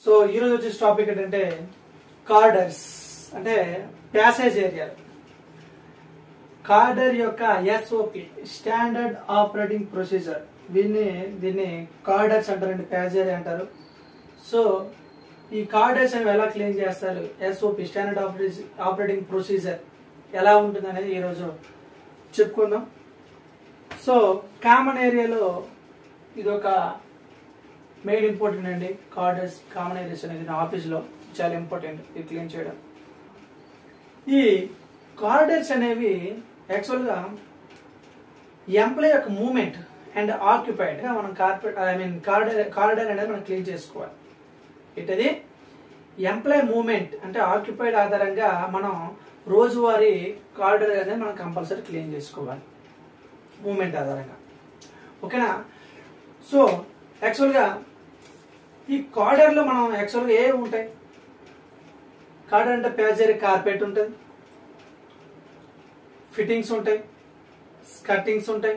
so ఈరోజు వచ్చేసి topic ఏంటంటే కార్డర్స్ అంటే ప్యాసేజ్ ఏరియా కార్డర్ యొక్క ఎస్ఓపి స్టాండర్డ్ ఆపరేటింగ్ ప్రొసీజర్ దీన్ని దీన్ని కార్డర్స్ అంటారండి ప్యాసేజ్ అంటారు సో ఈ కార్డర్స్ అనేవి ఎలా క్లీన్ చేస్తారు ఎస్ఓపి స్టాండర్డ్ ఆపరేటింగ్ ప్రొసీజర్ ఎలా ఉంటుంది అనేది ఈరోజు చెప్పుకుందాం సో కామన్ ఏరియాలో ఇది ఒక మెయిన్ ఇంపార్టెంట్ అండి కార్డర్స్ కామన్ ఏరియాస్ అనేది నా ఆఫీస్లో చాలా ఇంపార్టెంట్ ఇది క్లీన్ చేయడం ఈ కార్డర్స్ అనేవి యాక్చువల్గా ఎంప్లాయ్ యొక్క మూమెంట్ అండ్ ఆక్యుపైడ్ గా మనం carpet I mean corridor corridor అనేది మనం క్లీన్ చేసుకోవాలి ఇటది ఎంప్లాయ్ మూమెంట్ అంటే ఆక్యుపైడ్ ఆధారంగా మనం రోజువారీ కార్డర్ అనేది మనం కంపల్సరీ క్లీన్ చేసుకోవాలి మూమెంట్ ఆధారంగా ఓకేనా సో యాక్చువల్గా ఈ కార్డర్లో మనం యాక్చువల్గా ఏ ఉంటాయి కార్డర్ అంటే ప్యాజరీ కార్పెట్ ఉంటుంది ఫిట్టింగ్స్ ఉంటాయి స్కర్టింగ్స్ ఉంటాయి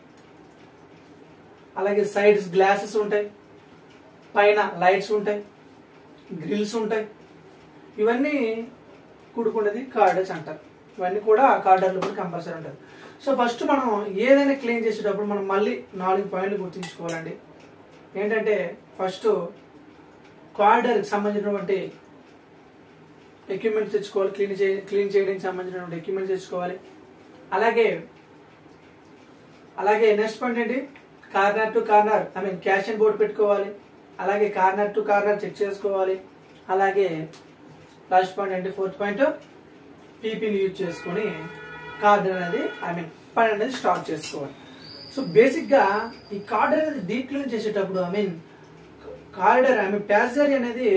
అలాగే సైడ్స్ గ్లాసెస్ ఉంటాయి పైన లైట్స్ ఉంటాయి గ్రిల్స్ ఉంటాయి ఇవన్నీ కూడుకున్నది కార్డర్స్ అంటారు ఇవన్నీ కూడా కార్డర్లో కూడా కంపల్సరీ ఉంటుంది సో ఫస్ట్ మనం ఏదైనా క్లీన్ చేసేటప్పుడు మనం మళ్ళీ నాలుగు పాయింట్లు గుర్తుంచుకోవాలండి ఏంటంటే ఫస్ట్ కార్డర్కి సంబంధించినటువంటి ఎక్విప్మెంట్స్ తెచ్చుకోవాలి క్లీన్ చే క్లీన్ చేయడానికి సంబంధించినటువంటి ఎక్విప్మెంట్స్ తెచ్చుకోవాలి అలాగే అలాగే నెక్స్ట్ పాయింట్ ఏంటి corner to corner I mean cash and board పెట్టుకోవాలి అలాగే కార్నర్ టు కార్నర్ చెక్ చేసుకోవాలి అలాగే లాస్ట్ పాయింట్ ఏంటి ఫోర్త్ పాయింట్ పీపీని యూజ్ చేసుకొని కార్డర్ అనేది ఐ మీన్ పని అనేది స్టార్ట్ చేసుకోవాలి సో బేసిక్ గా ఈ కార్డర్ అనేది డీప్ క్లీన్ చేసేటప్పుడు I mean corridor I mean passage అనేది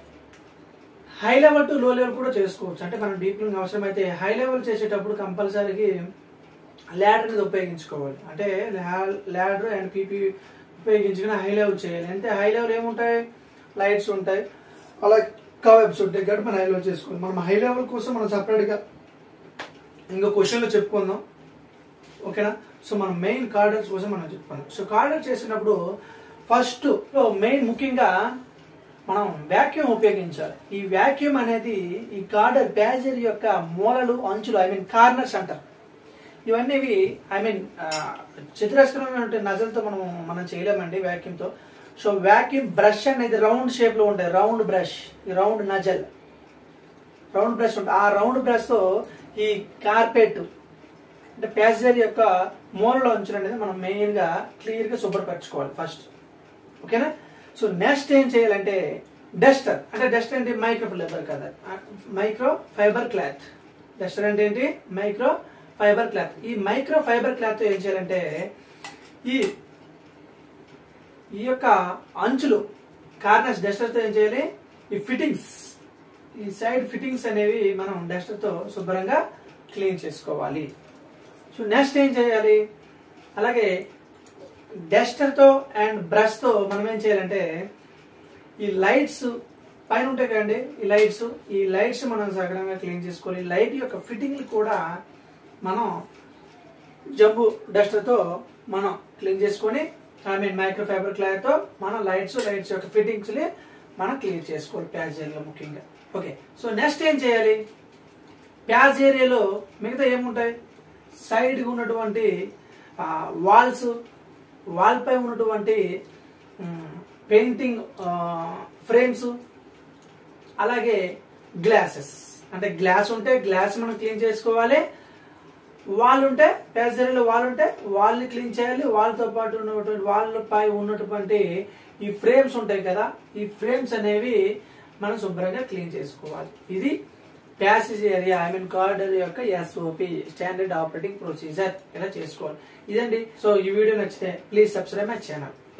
high level to low level కూడా చేసుకోవచ్చు అంటే మనం డీప్ క్లీన్ అవసరం అయితే హై లెవెల్ చేసేటప్పుడు కంపల్సరీకి ల్యాడర్ అనేది ఉపయోగించుకోవాలి అంటే ల్యాడర్ అండ్ పీపీ ఉపయోగించుకుని హై లెవెల్ చేయాలి అంటే హై లెవెల్ ఏముంటాయి లైట్స్ ఉంటాయి అలాగే కవెబ్స్ ఉంటాయి కాబట్టి మనం హై లెవెల్ చేసుకోవాలి మనం హై లెవెల్ కోసం మనం సపరేట్గా ఇంకో క్వశ్చన్లో చెప్పుకుందాం ఓకేనా సో మనం మెయిన్ కార్డర్స్ కోసం మనం చెప్పుకుందాం సో కార్డర్ చేసినప్పుడు ఫస్ట్ మెయిన్ ముఖ్యంగా మనం వ్యాక్యూమ్ ఉపయోగించాలి ఈ వ్యాక్యూమ్ అనేది ఈ కార్డర్ ప్యాజర్ యొక్క మూలలు అంచులు ఐ మీన్ కార్నర్స్ అంటారు ఇవన్నీ ఐ మీన్ చతురస్రమైన నజల్తో మనం మనం చేయలేమండి vacuum తో సో వ్యాక్యూమ్ బ్రష్ అనేది రౌండ్ షేప్ లో ఉంటాయి రౌండ్ బ్రష్ ఈ రౌండ్ నజల్ రౌండ్ బ్రష్ ఉంటుంది ఆ రౌండ్ బ్రష్ తో ఈ కార్పెట్ అంటే ప్యాసింజర్ యొక్క మూలలో అంచులు అనేది మనం మెయిన్ గా క్లియర్ గా శుభ్రపరచుకోవాలి ఫస్ట్ ఓకేనా సో నెక్స్ట్ ఏం చేయాలంటే డస్టర్ అంటే డస్టర్ అంటే మైక్రో ఫైబర్ కదా మైక్రో ఫైబర్ క్లాత్ డస్టర్ అంటే ఏంటి మైక్రో ఫైబర్ క్లాత్ ఈ మైక్రో ఫైబర్ క్లాత్ ఏం చేయాలంటే ఈ ఈ యొక్క అంచులు కార్నర్స్ డస్టర్ తో ఏం చేయాలి ఈ ఫిట్టింగ్స్ ఈ సైడ్ ఫిట్టింగ్స్ అనేవి మనం డస్టర్ తో శుభ్రంగా క్లీన్ చేసుకోవాలి సో నెక్స్ట్ ఏం చేయాలి అలాగే డస్టర్ తో అండ్ బ్రష్ తో మనం ఏం చేయాలంటే ఈ లైట్స్ పైన ఉంటాయి కదండి ఈ లైట్స్ ఈ లైట్స్ మనం సగరంగా క్లీన్ చేసుకోవాలి లైట్ యొక్క ఫిట్టింగ్ కూడా మనం జబ్బు డస్టర్ తో మనం క్లీన్ చేసుకొని I mean microfibre cloth తో మనం లైట్స్ లైట్స్ యొక్క ఫిట్టింగ్స్ ని మనం క్లీన్ చేసుకోవాలి ప్యాజ్ ఏరియాలో ముఖ్యంగా ఓకే సో నెక్స్ట్ ఏం చేయాలి ప్యాజ్ ఏరియాలో మిగతా ఏముంటాయి సైడ్ ఉన్నటువంటి వాల్స్ వాల్ పై ఉన్నటువంటి పెయింటింగ్ ఫ్రేమ్స్ అలాగే గ్లాసెస్ అంటే గ్లాస్ ఉంటే గ్లాస్ మనం క్లీన్ చేసుకోవాలి వాల్ ఉంటే ప్యాసరీలో వాల్ ఉంటే వాల్ ని క్లీన్ చేయాలి వాల్ తో పాటు ఉన్నటువంటి వాల్ పై ఉన్నటువంటి ఈ ఫ్రేమ్స్ ఉంటాయి కదా ఈ ఫ్రేమ్స్ అనేవి మనం శుభ్రంగా క్లీన్ చేసుకోవాలి ఇది passage area I mean corridor యొక్క ఎస్ఓపి స్టాండర్డ్ ఆపరేటింగ్ ప్రొసీజర్ ఇలా చేసుకోవాలి ఇదండి సో ఈ వీడియో నచ్చితే ప్లీజ్ సబ్స్క్రైబ్ మై ఛానల్